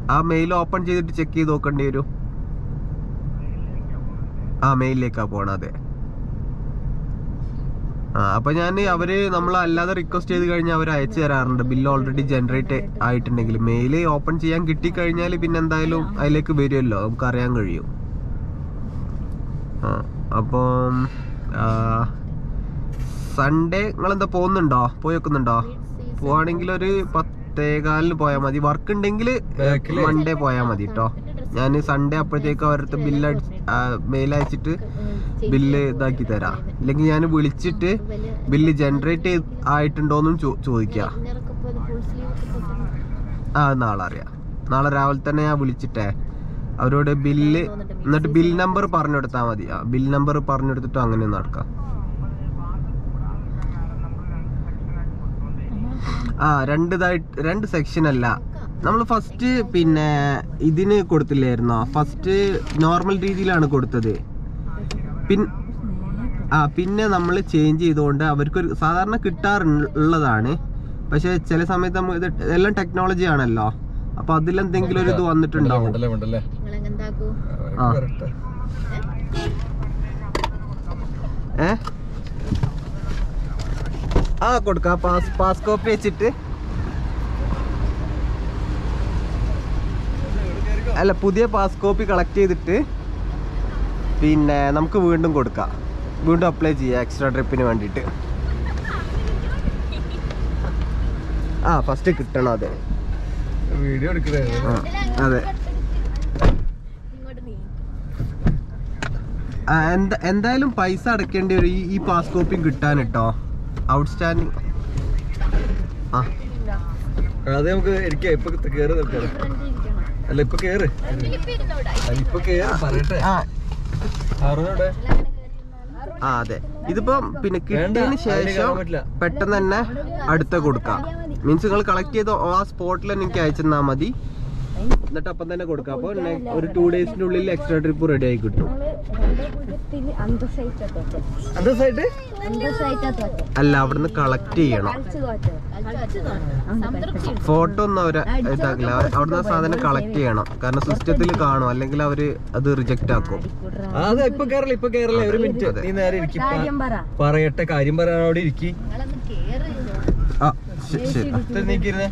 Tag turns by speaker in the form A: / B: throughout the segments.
A: ആ mail open ചെയ്തിട്ട് check ചെയ്ത് നോക്കേണ്ടി വരും ആ മെയിലിലേക്കാ പോണ അതെ ആ അപ്പൊ ഞാൻ അവര് നമ്മൾ അല്ലാതെ റിക്വസ്റ്റ് ചെയ്ത് കഴിഞ്ഞാൽ അവർ അയച്ചു തരാറുണ്ട് ബില്ല് ഓൾറെഡി ജനറേറ്റ് ആയിട്ടുണ്ടെങ്കിൽ മെയിൽ ഓപ്പൺ ചെയ്യാൻ കിട്ടിക്കഴിഞ്ഞാൽ പിന്നെ എന്തായാലും അതിലേക്ക് വരുമല്ലോ നമുക്ക് അറിയാൻ കഴിയും ആ അപ്പം സൺഡേ നിങ്ങൾ എന്താ പോകുന്നുണ്ടോ പോയി വെക്കുന്നുണ്ടോ പോവാണെങ്കിൽ ഒരു പത്തേകാലിന് പോയാൽ മതി വർക്ക് ഉണ്ടെങ്കിൽ
B: Back-ല്?
A: മൺഡേ പോയാൽ മതി കേട്ടോ ഞാൻ സൺഡേ അപ്പോഴത്തേക്ക് അവരുടെ ബില്ല് മെയിൽ അയച്ചിട്ട് ബില്ല് ഇതാക്കി തരാം ഇല്ലെങ്കിൽ ഞാൻ വിളിച്ചിട്ട് ബില്ല് ജനറേറ്റ് ആയിട്ടുണ്ടോന്നും ചോ- ചോദിക്കാം ആ നാളെ അറിയാം നാളെ രാവിലെ തന്നെ ഞാൻ വിളിച്ചിട്ടേ അവരോട് ബില്ല് എന്നിട്ട് ബിൽ നമ്പർ പറഞ്ഞു കൊടുത്താൽ മതി ആ ബിൽ നമ്പർ പറഞ്ഞു കൊടുത്തിട്ട് അങ്ങനെ നടക്കാം ആ രണ്ട് ഇതായിട്ട് രണ്ട് സെക്ഷൻ അല്ല നമ്മൾ ഫസ്റ്റ് പിന്നെ ഇതിന് കൊടുത്തില്ലായിരുന്നോ ഫസ്റ്റ് നോർമൽ രീതിയിലാണ് കൊടുത്തത് പിൻ ആ പിന്നെ നമ്മൾ ചേഞ്ച് ചെയ്തുകൊണ്ട് അവർക്കൊരു സാധാരണ കിട്ടാറുള്ളതാണ് പക്ഷെ ചില സമയത്ത് നമ്മൾ ഇത് എല്ലാം ടെക്നോളജി ആണല്ലോ അപ്പൊ അതിലെന്തെങ്കിലും ഒരു ഇത് വന്നിട്ടുണ്ടാവും
B: ഉണ്ടല്ലേ ഉണ്ടല്ലേ
C: നിങ്ങളെന്താക്കൂ
A: ആ.
B: വരട്ടെ.
A: ഏ ആ കൊടുക്ക പാസ് പാസ് കോപ്പി വെച്ചിട്ട് അല്ല പുതിയ പാസ് കോപ്പി കളക്ട് ചെയ്തിട്ട് പിന്നെ നമുക്ക് വീണ്ടും കൊടുക്കാം വീണ്ടും അപ്ലൈ ചെയ്യാം എക്സ്ട്രാ ട്രിപ്പിന് വേണ്ടിയിട്ട് ആ ഫസ്റ്റ് കിട്ടണം അതെ
B: വീഡിയോ എടുക്കണേ
A: ആ അതെ
C: ഇങ്ങോട്ട് നീ
A: ആ, എന്താ എന്തായാലും പൈസ അടയ്ക്കേണ്ടി വരും ഈ ഈ പാസ് കോപ്പിയും കിട്ടാൻ കേട്ടോ ഔട്ട്സ്റ്റാൻഡിങ് ആ
B: അത് നമുക്ക് ഇരിക്കാം ഇപ്പൊ കേറ് നോക്കാം അല്ല ഇപ്പൊ കേറ് അല്ല, ഇപ്പൊ കേറ് പറയട്ടെ
A: ആ
B: അറുപടെ
A: ആ അതെ ഇതിപ്പം പിന്നെ കിട്ടിയതിന്
B: അതിന്
A: ശേഷം
B: കയറാൻ പറ്റില്ല.
A: പെട്ടെന്ന് തന്നെ അടുത്ത കൊടുക്കാം മീൻസ് നിങ്ങൾ കളക്ട് ചെയ്ത ആ സ്പോട്ടിൽ തന്നെ എനിക്ക് അയച്ചു തന്നാൽ മതി എന്നിട്ട് അപ്പം തന്നെ കൊടുക്കാം അപ്പോൾ ഒരു ടു ഡേയ്സിന്റെ ഉള്ളിൽ എക്സ്ട്രാ ട്രിപ്പ് റെഡി ആയി കിട്ടും
B: അന്തസ്സായിട്ട്
A: അല്ല അവിടുന്ന് കളക്ട് ചെയ്യണം ഫോട്ടോ ഒന്നും അവര് ഇതാക്കില്ല അവര് അവിടുന്ന് ആ സാധനം കളക്ട് ചെയ്യണം കാരണം സിസ്റ്റത്തിൽ കാണും അല്ലെങ്കിൽ അവര് അത് റിജക്റ്റ് ആക്കും
B: ആ, അതെ ഇപ്പൊ കേറല ഇപ്പൊ കേറല ഒരു മിനിറ്റ്
A: അതെ.
B: നീ നേരെ ഇരിക്കി പറയട്ടെ കാര്യം പറയാനോട് ഇരിക്കി
C: നിങ്ങളൊന്ന് കേറ്
A: ആ ശ- ശരി
B: നീക്കിരുന്നേ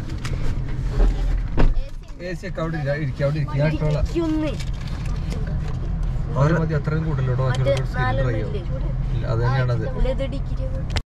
B: എ സി ഒക്കെ അവിടെ ഇരി- ഇരിക്ക്, അവിടെ ഇരിക്കും ഞാൻ ഇട്ടോളാം ഒരു മതി അത്രയും കൂടുതലോട്ടോ ബാക്കിയുള്ള സിലിണ്ടർ അയ്യോ ഇല്ല അത് തന്നെയാണത്
C: ഇല്ലത് ഡിഗ്രി